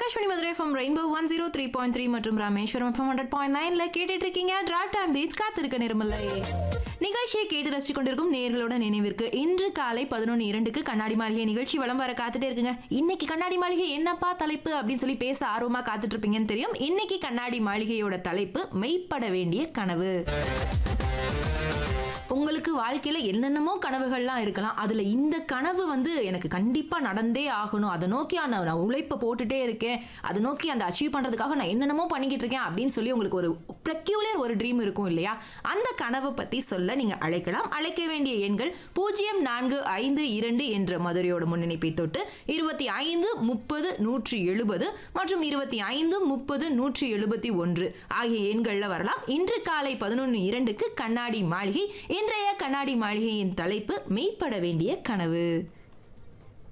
Akashvani Madurai FM rainbow one zero three point three மற்றும் Rameswaram FM hundred point நைன்ல கேட்டுட்டு இருக்கீங்க டிரா டைம் பீச் காத்திருக்க நிர்மலை நிகழ்ச்சியை கேட்டு ரசிச்சு கொண்டிருக்கும் நேர்களோட நினைவிற்கு இன்று காலை பதினொன்று இரண்டுக்கு கண்ணாடி மாளிகை நிகழ்ச்சி வலம் வர காத்துட்டே இருக்குங்க இன்னைக்கு கண்ணாடி மாளிகை என்னப்பா தலைப்பு அப்படின்னு சொல்லி பேச ஆர்வமா காத்துட்டு இருப்பீங்கன்னு தெரியும் இன்னைக்கு கண்ணாடி மாளிகையோட தலைப்பு மெய்ப்பட வேண்டிய கனவு உங்களுக்கு வாழ்க்கையில என்னென்னமோ கனவுகள்லாம் இருக்கலாம் அதுல இந்த கனவு வந்து எனக்கு கண்டிப்பா நடந்தே ஆகணும் அதை நோக்கி அந்த நான் உழைப்பை போட்டுட்டே இருக்கேன் அதை நோக்கி அந்த அச்சீவ் பண்றதுக்காக நான் என்னென்னமோ பண்ணிக்கிட்டு இருக்கேன் அப்படின்னு சொல்லி உங்களுக்கு ஒரு பெக்யூலர் ஒரு ட்ரீம் இருக்கும் இல்லையா அந்த கனவை பத்தி சொல்ல நீங்க அழைக்கலாம் அழைக்க வேண்டிய எண்கள் பூஜ்ஜியம் நான்கு ஐந்து இரண்டு என்ற மதுரையோட முன்னிணைப்பை தொட்டு இருபத்தி ஐந்து முப்பது நூற்றி எழுபது மற்றும் இருபத்தி ஐந்து முப்பது நூற்றி எழுபத்தி ஒன்று ஆகிய எண்கள்ல வரலாம் இன்று காலை பதினொன்று இரண்டுக்கு கண்ணாடி மாளிகை இன்றைய கண்ணாடி மாளிகையின் தலைப்பு மெய்ப்பட வேண்டிய கனவு